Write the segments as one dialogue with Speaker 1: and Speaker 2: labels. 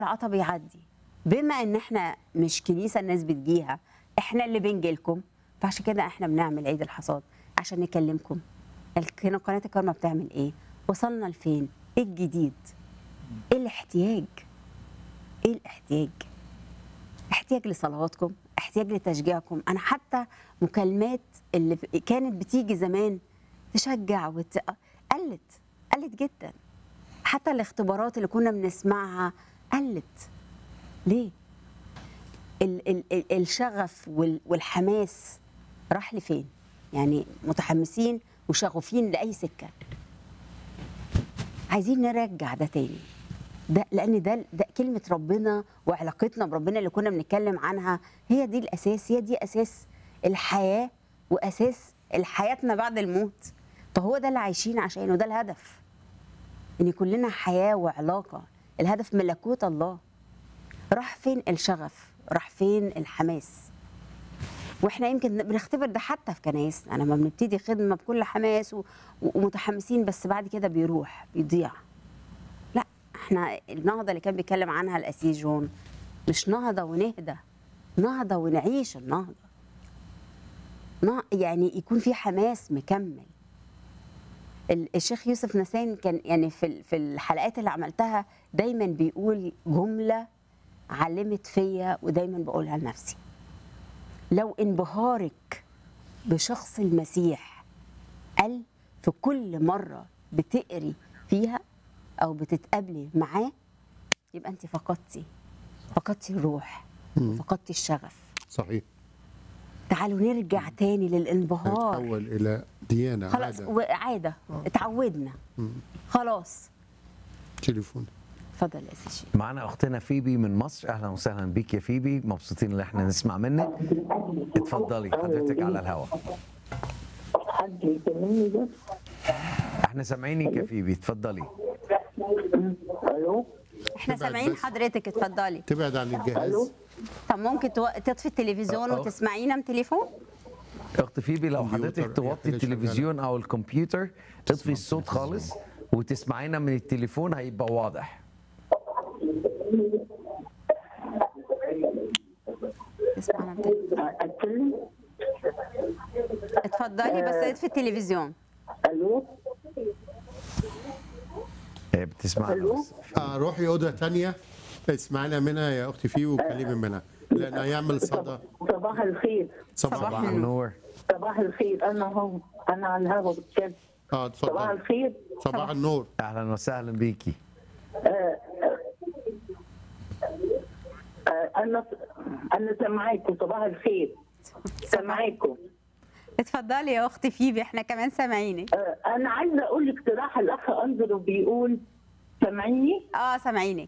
Speaker 1: العطا بيعدي بما ان احنا مش كنيسه الناس بتجيها احنا اللي بنجي لكم فعشان كده احنا بنعمل عيد الحصاد عشان نكلمكم هنا قناه الكرمه بتعمل ايه وصلنا لفين ايه الجديد ايه الاحتياج ايه الاحتياج احتياج لصلواتكم احتياج لتشجيعكم انا حتى مكالمات اللي ب- كانت بتيجي زمان تشجع وت... قلت قلت جدا حتى الاختبارات اللي كنا بنسمعها قلت ليه ال ال ال الشغف وال والحماس راح لفين يعني متحمسين وشغوفين لاي سكه عايزين نرجع ده تاني ده لان ده ده كلمه ربنا وعلاقتنا بربنا اللي كنا بنتكلم عنها هي دي الاساس هي دي اساس الحياه واساس حياتنا بعد الموت فهو ده اللي عايشين عشانه ده الهدف ان يكون لنا حياه وعلاقه الهدف ملكوت الله راح فين الشغف راح فين الحماس واحنا يمكن بنختبر ده حتى في كنايسنا لما بنبتدي خدمه بكل حماس و- ومتحمسين بس بعد كده بيروح بيضيع لا احنا النهضه اللي كان بيتكلم عنها الاسيس جون مش نهضه ونهدى نهضه ونعيش النهضه نه- يعني يكون في حماس مكمل ال- الشيخ يوسف نسان كان يعني في ال- في الحلقات اللي عملتها دايما بيقول جمله علمت فيا ودايما بقولها لنفسي لو انبهارك بشخص المسيح قل في كل مره بتقري فيها او بتتقابلي معاه يبقى انت فقدتي فقدتي الروح فقدتي الشغف
Speaker 2: صحيح
Speaker 1: تعالوا نرجع تاني للانبهار
Speaker 2: تحول الى ديانه
Speaker 1: خلاص
Speaker 2: عاده
Speaker 1: وعاده اتعودنا خلاص
Speaker 2: تليفون
Speaker 1: اتفضل يا سيشي
Speaker 3: معانا اختنا فيبي من مصر اهلا وسهلا بيك يا فيبي مبسوطين ان احنا نسمع منك اتفضلي حضرتك على الهواء
Speaker 4: حد يكلمني بس
Speaker 3: احنا سامعينك يا فيبي اتفضلي
Speaker 4: الو
Speaker 1: احنا
Speaker 2: تبعد
Speaker 1: سامعين
Speaker 2: بس.
Speaker 1: حضرتك اتفضلي
Speaker 4: الو
Speaker 2: تبعد عن الجهاز
Speaker 1: طب ممكن تو- تطفي التلفزيون
Speaker 3: أه.
Speaker 1: وتسمعينا من تليفون
Speaker 3: اخت فيبي لو
Speaker 2: كمبيوتر،
Speaker 3: حضرتك
Speaker 2: أي
Speaker 3: توطي
Speaker 2: حاجة
Speaker 3: التلفزيون او الكمبيوتر تطفي الصوت خالص وتسمعينا من التليفون هيبقى واضح
Speaker 1: تسمعنا من تليفون.
Speaker 4: اتكلم
Speaker 1: اتفضلي بس اطفي التلفزيون
Speaker 4: الو
Speaker 3: هي بتسمعنا
Speaker 4: ألو؟
Speaker 3: بس
Speaker 2: آه روحي اوضه ثانيه اسمعنا منها يا اختي فيه وكلمي منها لان هيعمل صدى
Speaker 4: صباح الخير
Speaker 1: صباح
Speaker 3: صباح
Speaker 1: النور.
Speaker 3: النور
Speaker 4: صباح الخير انا هو انا على الهوا بتكلم
Speaker 2: اه
Speaker 4: صباح
Speaker 2: اتفضل
Speaker 4: الخير
Speaker 2: صباح النور
Speaker 3: اهلا وسهلا بيكي
Speaker 4: آه انا انا سامعاكم صباح الخير سامعاكم
Speaker 1: اتفضلي يا اختي فيبي احنا كمان سامعينك
Speaker 4: آه انا عايزه اقول اقتراح الاخ انظر بيقول سامعيني
Speaker 1: اه سامعينك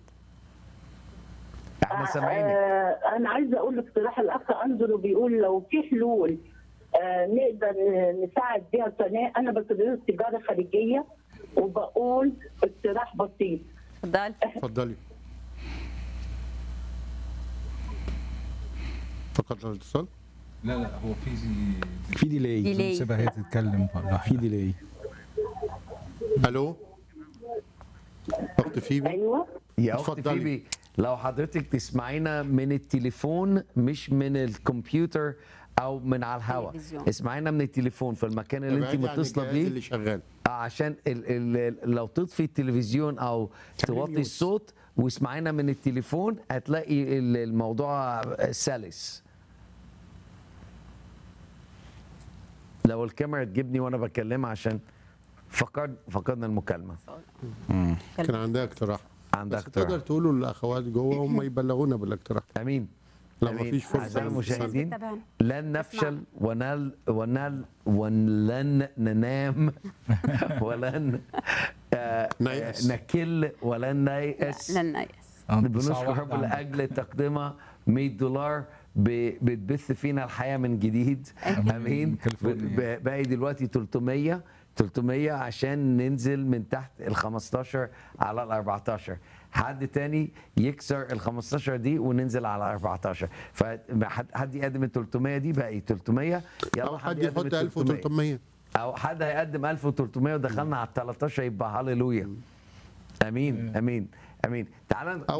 Speaker 3: احنا سامعينك
Speaker 4: آه انا عايزه اقول اقتراح الاخ انظر بيقول لو في حلول آه نقدر نساعد بيها القناه انا بكالوريوس تجاره خارجيه وبقول اقتراح بسيط
Speaker 1: اتفضلي
Speaker 2: اتفضلي فقط الاتصال
Speaker 5: لا لا هو في
Speaker 6: في ديلاي
Speaker 1: ديلي
Speaker 5: سيبها هي تتكلم
Speaker 6: في
Speaker 5: لوحدها
Speaker 6: ديلاي
Speaker 2: الو اخت فيبي
Speaker 4: ايوه
Speaker 3: يا اخت
Speaker 2: اتفضلي.
Speaker 3: فيبي لو حضرتك تسمعينا من التليفون مش من الكمبيوتر او من على الهواء
Speaker 1: تلفزيون.
Speaker 3: اسمعينا من التليفون في المكان اللي انت
Speaker 2: ابعدي عن
Speaker 3: متصله
Speaker 2: الجهاز
Speaker 3: بيه
Speaker 2: اللي شغال
Speaker 3: آه، عشان ال ال لو تطفي التلفزيون او توطي
Speaker 2: ميوت.
Speaker 3: الصوت واسمعينا من التليفون هتلاقي ال- الموضوع سلس لو الكاميرا تجيبني وانا بكلمها عشان فقد فقدنا المكالمه
Speaker 2: كان عندها اقتراح
Speaker 3: عندها
Speaker 2: بس تقدر
Speaker 3: اقتراح
Speaker 2: تقولوا للاخوات جوه هم يبلغونا بالاقتراح
Speaker 3: امين
Speaker 2: لا
Speaker 3: أمين.
Speaker 2: مفيش فرصة
Speaker 3: اعزائي
Speaker 2: للاتصال.
Speaker 3: المشاهدين
Speaker 1: تابعنا.
Speaker 3: لن نفشل ونل ونل ولن ننام ولن آه،
Speaker 2: نيأس.
Speaker 3: نكل ولن نيأس
Speaker 1: لن نيأس
Speaker 3: بنشكر رب لاجل تقديمها 100 دولار ب- بتبث فينا الحياه من جديد امين
Speaker 5: من كاليفورنيا.
Speaker 3: ب- باقي دلوقتي 300 300 عشان ننزل من تحت ال 15 على ال 14 حد تاني يكسر ال 15 دي وننزل على 14 فحد يقدم ال 300 دي باقي 300 يلا
Speaker 2: او حد
Speaker 3: يقدم
Speaker 2: يحط
Speaker 3: ال 300.
Speaker 2: 1300
Speaker 3: او حد هيقدم 1300 ودخلنا على ال 13 يبقى هللويا امين امين امين تعال